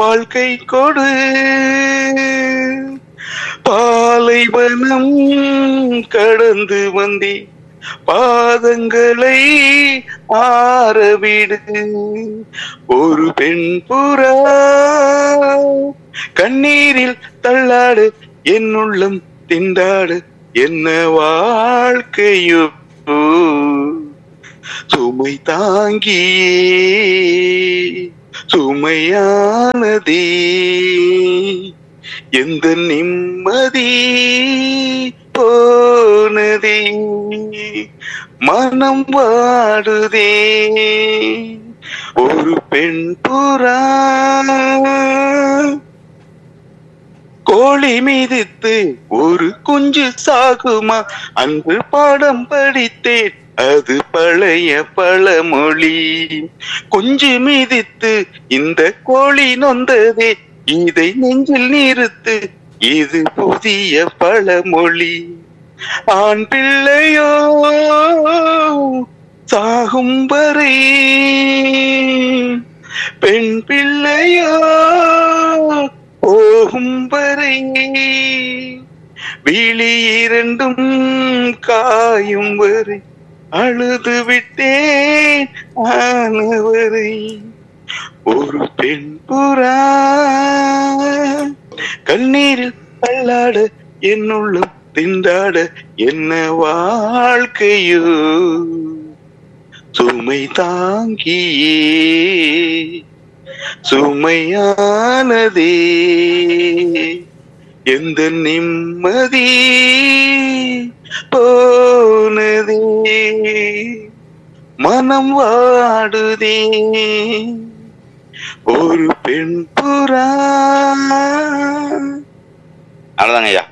வாழ்க்கை கொடு பாலைவனம் கடந்து வந்தே பாதங்களை ஆறவிடு ஒரு பெண் புறா கண்ணீரில் தள்ளாடு என் உள்ளம் திண்டாடு என்ன வாழ்க்கையோ சுமை தாங்கியே சுமையானதே எந்த நிம்மதி போனதே மனம் வாடுதே ஒரு பெண் புறா கோழி மிதித்து ஒரு குஞ்சு சாகுமா அன்று பாடம் படித்தேன் அது பழைய பழமொழி குஞ்சு மிதித்து இந்த கோழி நொந்ததே இதை நெஞ்சில் நிறுத்து இது புதிய பழமொழி ஆண் பிள்ளையோ சாகும் வரை பெண் பிள்ளையோ போகும் வரை விழி இரண்டும் காயும் வரை அழுது விட்டேன் ஆனவரை ஒரு பெண் புறா கண்ணீரில் தள்ளாட என்னுள்ளும் திண்டாட என்ன வாழ்க்கையோ சுமை தாங்கியே சுமையானதே எந்த நிம்மதி போனதே மனம் வாடுதே ஒரு பெண் புறா அவ்வளவுதாங்க ஐயா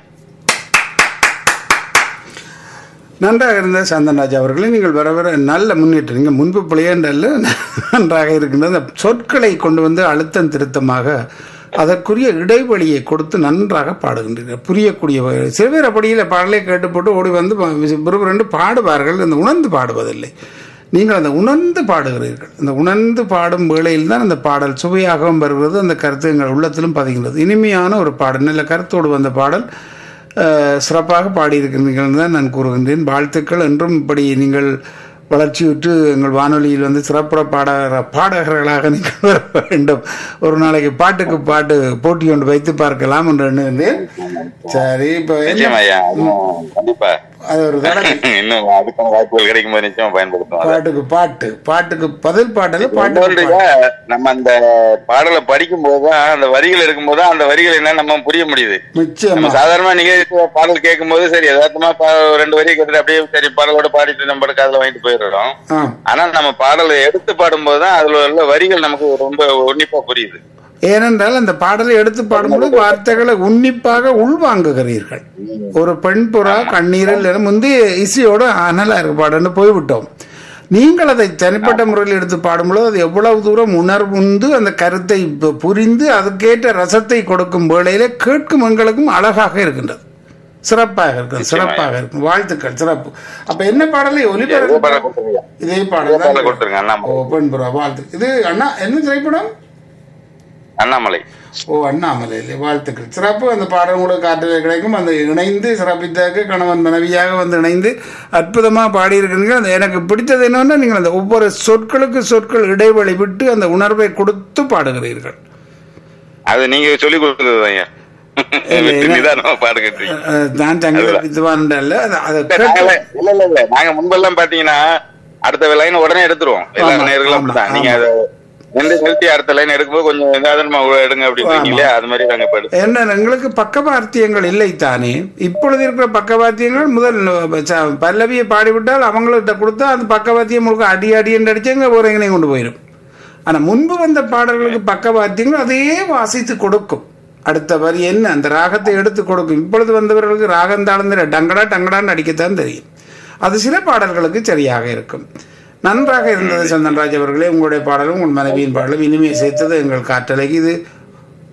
நன்றாக இருந்த சந்தன்ராஜ் அவர்களே நீங்கள் வர வர நல்ல முன்னேற்றம் நீங்கள் முன்பு பிள்ளையன்றல்ல நன்றாக இருக்கின்றது அந்த சொற்களை கொண்டு வந்து அழுத்தம் திருத்தமாக அதற்குரிய இடைவெளியை கொடுத்து நன்றாக பாடுகின்றீர்கள் புரியக்கூடிய வகையில் சில பேர் அப்படியில் பாடலை கேட்டு போட்டு ஓடி வந்து ரெண்டு பாடுவார்கள் அந்த உணர்ந்து பாடுவதில்லை நீங்கள் அந்த உணர்ந்து பாடுகிறீர்கள் அந்த உணர்ந்து பாடும் வேளையில் தான் அந்த பாடல் சுவையாகவும் வருகிறது அந்த கருத்து எங்கள் உள்ளத்திலும் பதிகின்றது இனிமையான ஒரு பாடல் நல்ல கருத்தோடு வந்த பாடல் அஹ், சிறப்பாக பாடியிருக்கிறீர்கள் தான் நான் கூறுகின்றேன் வாழ்த்துக்கள் என்றும் இப்படி நீங்கள் வளர்ச்சியுற்று எங்கள் வானொலியில் வந்து சிறப்புற பாடகர பாடகர்களாக நீங்கள் வர வேண்டும் ஒரு நாளைக்கு பாட்டுக்கு பாட்டு போட்டி ஒன்று வைத்து பார்க்கலாம் என்று எண்ணுகின்றேன் சரி இப்போ என்ன நிச்சயமா ஐயா அதுவும் கண்டிப்பா அது ஒரு தடவை இன்னும் அதுக்கான வாய்ப்புகள் கிடைக்கும் போது நிச்சயமா பயன்படுத்தும் அதை. பாட்டுக்கு பாட்டு பாட்டுக்கு பதில் பாடல பாட்டுக்கு இன்னொன்று பாட்டு. ஐயா, நம்ம அந்த பாடலை படிக்கும் போதுதான் அந்த வரிகள் எடுக்கும் போது அந்த வரிகள் என்ன நம்ம புரிய முடியுது நம்ம நிச்சயமா சாதாரணமா நீங்க பாடல் கேட்கும் போது சரி யதார்த்தமா பா- ரெண்டு வரி கேட்டுட்டு அப்படியே சரி பாடலோட பாடிட்டு நம்ம காதுல வாங்கிட்டு போயிடுறோம் ஆ ஆனா நம்ம பாடலை எடுத்து பாடும்போது தான் அதுல உள்ள வரிகள் நமக்கு ரொம்ப உன்னிப்பா புரியுது ஏனென்றால் அந்த பாடலை எடுத்து பாடும்போது வார்த்தைகளை உன்னிப்பாக உள்வாங்குகிறீர்கள் ஒரு பெண் புறா கண்ணீரில் என முந்தி இசையோடு அனலா இருக்கு பாடுன்னு போய்விட்டோம் நீங்கள் அதை தனிப்பட்ட முறையில் எடுத்து பாடும்பொழுது அது எவ்வளவு தூரம் உணர்வுந்து அந்த கருத்தை பு- புரிந்து அதுக்கேற்ற ரசத்தை கொடுக்கும் வேளையிலே கேட்கும் எங்களுக்கும் அழகாக இருக்கின்றது சிறப்பாக இருக்கும் சிறப்பாக இருக்கும் வாழ்த்துக்கள் சிறப்பு அப்ப என்ன பாடலை இதே ஒலிபரப்பு பாடல் கொடுத்துருங்க இதே இதே பாடல் பாடலை தான் கொடுத்துருங்க அண்ணாமலை ஓ பெண் புறா வாழ்த்து இது அண்ணா என்ன திரைப்படம் அண்ணாமலை ஓ அண்ணாமலையிலே வாழ்த்துக்கள் சிறப்பு அந்த பாடம் கூட காற்றில் கிடைக்கும் அந்த இணைந்து சிறப்பித்ததற்கு கணவன் மனைவியாக வந்து இணைந்து அற்புதமாக பாடியிருக்கிறீங்க அந்த எனக்கு பிடித்தது என்னன்னா நீங்கள் அந்த ஒவ்வொரு சொற்களுக்கு சொற்கள் இடைவெளி விட்டு அந்த உணர்வை கொடுத்து பாடுகிறீர்கள் அது நீங்க சொல்லி கொடுத்தது ஐயா விட்டு நிதானமா பாடுகிட்டு அஹ், நான் தங்களை வித்துவான் அல்ல அது- அதை கேட்டு இல்ல இல்ல இல்ல நாங்க முன்பெல்லாம் பாத்தீங்கன்னா அடுத்த லைன் உடனே எடுத்துருவோம் எல்லா ஆமா, நேர்களும் ஆமா, அப்படிதான் நீங்க ஆமா. அதை நின்று நிறுத்தி அடுத்த லைன் எடுக்கும்போது கொஞ்சம் நிதானமா எடுங்க அப்படின்னு இல்லையா அது மாதிரி நாங்க இப்ப எடுத்தோம். என்ன எங்களுக்கு பக்கவாத்தியங்கள் இல்லை தானே இப்பொழுது இருக்கிற பக்கவாத்தியங்கள் முதல் ச- பல்லவியை பாடிவிட்டால் அவங்கள்ட்ட கொடுத்தா அந்த பக்கவாத்தியம் முழுக்க அடி அடின்னு அடிச்சுங்க ஒரு எங்கனையும் கொண்டு போயிடும் ஆனா முன்பு வந்த பாடல்களுக்கு பக்கவாத்தியங்கள் அதையே வாசித்து கொடுக்கும் அடுத்த வரி என்ன அந்த ராகத்தை எடுத்து கொடுக்கும் இப்பொழுது வந்தவர்களுக்கு ராகம் தாழ்ந்த டங்கடா டங்கடான்னு அடிக்கத்தான் தெரியும் அது சில பாடல்களுக்கு சரியாக இருக்கும் நன்றாக இருந்தது சந்தன்ராஜ் அவர்களே உங்களுடைய பாடலும் உங்கள் மனைவியின் பாடலும் இனிமையை சேர்த்தது எங்கள் காற்றலைக்கு இது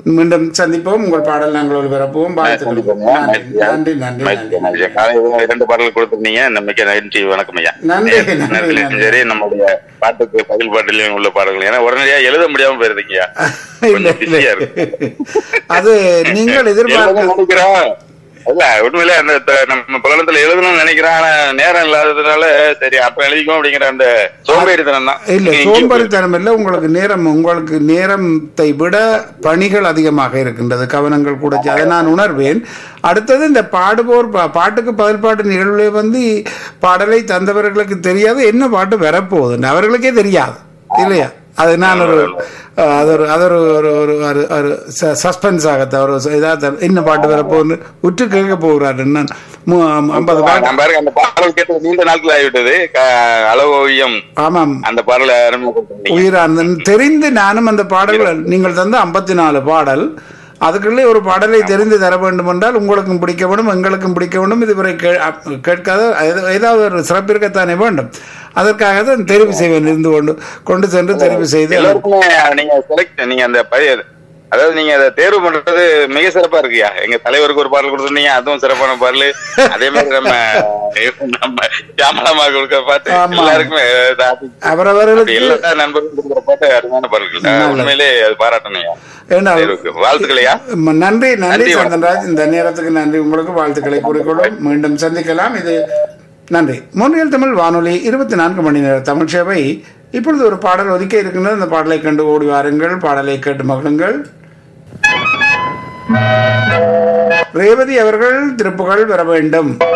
மீண்டும் சந்திப்போம் உங்கள் பாடல் நாங்கள் ஒளிபரப்புவோம் வாழ்த்துக்கள் நன்றி நன்றி நன்றி நன்றி நன்றி. காலையில இரண்டு பாடல் கொடுத்திருந்தீங்க நம்பிக்கை நன்றி வணக்கம் ஐயா நன்றி, நேரத்துல நன்றி, நேரத்துலயும் நன்றி. சரி நம்முடைய பாட்டுக்கு பதில் பாட்டிலையும் உள்ள பாடல்கள் ஏன்னா உடனடியா எழுத முடியாம போயிருந்தீங்கய்யா இல்ல, கொஞ்சம் பிஸியா இல்ல. இருக்கு அது நீங்கள் எழுதணும்னு எதிர்பார்க்க நினைக்கிறோம் இல்ல உண்மையிலே அந்த த- நம்ம புலனத்துல எழுதணும்னு நினைக்கிறேன் ஆனா நேரம் இல்லாததுனால சரி அப்ப எழுதிக்கும் அப்படிங்கிற அந்த சோம்பேறித்தனம் தான் இல்ல சோம்பேறித்தனம் இல்ல உங்களுக்கு நேரம் உங்களுக்கு நேரத்தை விட பணிகள் அதிகமாக இருக்கின்றது கவனங்கள் கூட ஜா- அதை நான் உணர்வேன் அடுத்தது இந்த பாடுவோர் பா- பாட்டுக்கு பதில் பாட்டு நிகழ்வுல வந்து பாடலை தந்தவர்களுக்கு தெரியாது என்ன பாட்டு வரப்போகுதுன்னு அவர்களுக்கே தெரியாது இல்லையா அது நான் ஒரு அஹ், அது ஒரு அது ஒரு ஒரு ஒரு ஒரு ஒரு சஸ்பென்ஸ் ஆகத்த ஒரு இதாக என்ன பாட்டு வரப்போகுதுன்னு உற்று கேட்க போகிறாரு நான் மு- ஐம்பது பாட்டு நான் பாருங்க அந்த பாடல் கேட்டு நீண்ட நாட்கள் ஆகிவிட்டது க- அளவு ஓவியம் ஆமாம் அந்த பாடலை அறிமுகப்படுத்தினீங்க உயிரானந்தன் தெரிந்து நானும் அந்த பாடல்கள் நீங்கள் தந்த ஐம்பத்தி நாலு பாடல் அதுக்குள்ளே ஒரு பாடலை தெரிந்து தர வேண்டும் என்றால் உங்களுக்கும் பிடிக்க வேண்டும் எங்களுக்கும் பிடிக்க வேண்டும் இதுவரை கே- அப்- கேட்காத ஏதோ- ஏதாவது ஒரு சிறப்பு இருக்கத்தானே வேண்டும் அதற்காக தான் தெரிவு செய்வேன் இருந்து கொண்டு கொண்டு சென்று தெரிவு செய்து எல்லாருக்குமே நீங்க செலக்ட் நீங்க அந்த பழைய அதாவது நீங்க அதை தேர்வு பண்றது மிக சிறப்பா இருக்குயா எங்க தலைவருக்கு ஒரு பாடல் கொடுத்துருந்தீங்க அதுவும் சிறப்பான பாடல் அதே மாதிரி நம்ம நம்ம ஜாமலாமா கொடுக்க பாட்டு ஆமா. எல்லாருக்குமே அது- அவரவர்களுக்கு அப்படி எல்லா நண்பர்களும் கொடுக்குற பாட்டு அருமையான பாடல்கள் நல்லது. உண்மையிலே அது பாராட்டணையா ஏன்னா தேர்வுக்கு வாழ்த்துக்களையா ம- நன்றி நன்றி நன்றி, வணக்கம். சந்தன்ராஜ் இந்த நேரத்துக்கு நன்றி உங்களுக்கு வாழ்த்துக்களை கூறிக்கொள்வோம் மீண்டும் சந்திக்கலாம் இது நன்றி மொழியல் தமிழ் வானொலி இருபத்தி நான்கு மணி நேர தமிழ் சேவை இப்பொழுது ஒரு பாடல் ஒதுக்க இருக்கின்றது அந்த பாடலை கண்டு ஓடி வாருங்கள் பாடலை கேட்டு மகிழுங்கள் ரேவதி அவர்கள் திருப்புகள் வர வேண்டும்